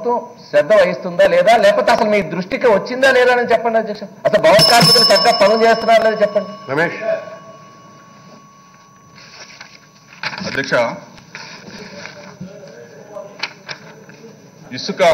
ప్రభుత్వం శ్రద్ధ వహిస్తుందా లేదా లేకపోతే అసలు మీ దృష్టికి వచ్చిందా లేదా అని చెప్పండి అధ్యక్ష అసలు భవన కార్మికులు చక్కగా పనులు చేస్తున్నారా లేదా చెప్పండి రమేష్ అధ్యక్ష ఇసుక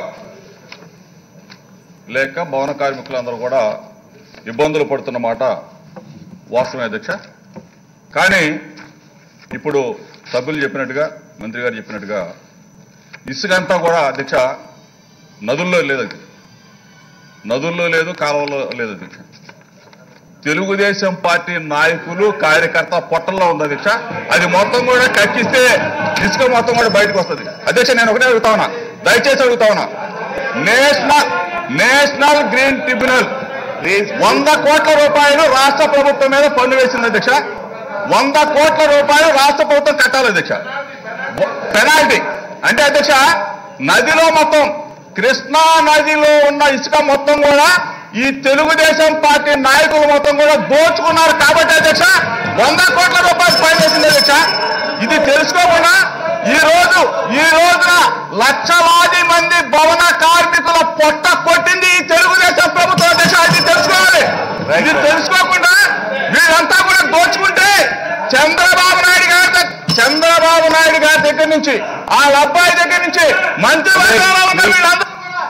లేక భవన కార్మికులందరూ కూడా ఇబ్బందులు పడుతున్న మాట వాస్తవమే అధ్యక్ష కానీ ఇప్పుడు సభ్యులు చెప్పినట్టుగా మంత్రి గారు చెప్పినట్టుగా ఇసుక అంతా కూడా అధ్యక్ష నదుల్లో లేదు అది నదుల్లో లేదు కాలువలో లేదు అధ్యక్ష తెలుగుదేశం పార్టీ నాయకులు కార్యకర్త పొట్టల్లో ఉంది అధ్యక్ష అది మొత్తం కూడా కక్కిస్తే ఇసుక మొత్తం కూడా బయటకు వస్తుంది అధ్యక్ష నేను ఒకటే అడుగుతా ఉన్నా దయచేసి అడుగుతా ఉన్నా నేషనల్ నేషనల్ గ్రీన్ ట్రిబ్యునల్ వంద కోట్ల రూపాయలు రాష్ట్ర ప్రభుత్వం మీద పన్ను వేసింది అధ్యక్ష వంద కోట్ల రూపాయలు రాష్ట్ర ప్రభుత్వం కట్టాలి అధ్యక్ష పెనాల్టీ అంటే అధ్యక్ష నదిలో మొత్తం కృష్ణా నదిలో ఉన్న ఇసుక మొత్తం కూడా ఈ తెలుగుదేశం పార్టీ నాయకులు మొత్తం కూడా దోచుకున్నారు కాబట్టి అధ్యక్ష వంద కోట్ల రూపాయలు ఫైన్ వేసింది అధ్యక్ష ఇది తెలుసుకోకుండా ఈ రోజు ఈ రోజున లక్షలాది మంది భవన కార్మికుల పొట్ట కొట్టింది ఈ తెలుగుదేశం ప్రభుత్వం అధ్యక్ష ఇది తెలుసుకోవాలి ఇది తెలుసుకోకుండా వీళ్ళంతా కూడా దోచుకుంటే చంద్రబాబు నాయుడు గారి దగ్గ- చంద్రబాబు నాయుడు గారి దగ్గర నుంచి ఆ అబ్బాయి దగ్గర నుంచి మంత్రి వర్గాల్లో ఉన్న వీళ్ళందరూ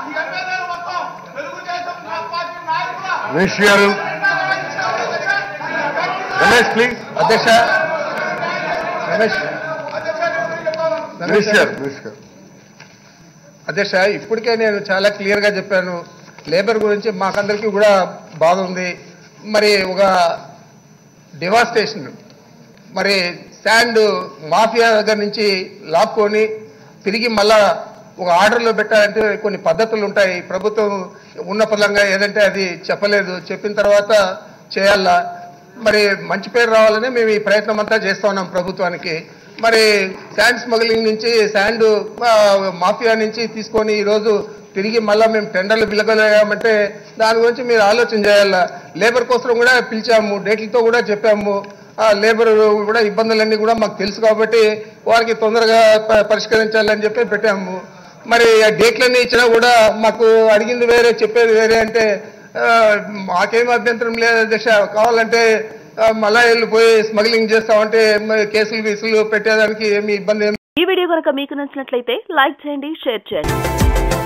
రమేష్ గారు రమేష్ ప్లీజ్ అధ్యక్ష రమేష్ రమేష్ గారు రమేష్ గారు అధ్యక్ష ఇప్పటికే నేను చాలా క్లియర్గా చెప్పాను లేబర్ గురించి మాకందరికీ కూడా బాధ ఉంది మరి ఒక డివాస్టేషన్ మరి శాండ్ మాఫియా దగ్గర నుంచి లాక్కొని తిరిగి మళ్ళా ఒక ఆర్డర్లో పెట్టాలంటే కొన్ని పద్ధతులు ఉంటాయి ప్రభుత్వం ఉన్న పదంగా ఏదంటే అది చెప్పలేదు చెప్పిన తర్వాత చేయాలా మరి మంచి పేరు రావాలని మేము ఈ ప్రయత్నం అంతా చేస్తా ఉన్నాం ప్రభుత్వానికి మరి శాండ్ స్మగ్లింగ్ నుంచి శాండ్ ఆ, మాఫియా నుంచి తీసుకొని ఈరోజు తిరిగి మళ్ళీ మేము టెండర్లు పిలగలేమంటే దాని గురించి మీరు ఆలోచన చేయాలా లేబర్ కోసం కూడా పిలిచాము డేట్లతో కూడా చెప్పాము ఆ లేబర్ కూడా ఇబ్బందులన్నీ కూడా మాకు తెలుసు కాబట్టి వారికి తొందరగా ప- పరిష్కరించాలని చెప్పి పెట్టాము మరి ఆ డేట్లన్నీ ఇచ్చినా కూడా మాకు అడిగింది వేరే చెప్పేది వేరే అంటే ఆ, మాకేం అభ్యంతరం లేదు అధ్యక్ష కావాలంటే ఆ, మళ్ళా వెళ్ళిపోయి స్మగ్లింగ్ చేస్తామంటే మరి కేసులు గీసులు పెట్టేదానికి ఏమి ఇబ్బంది ఏమి ఈ వీడియో కనుక మీకు నచ్చినట్లయితే లైక్ చేయండి షేర్ చేయండి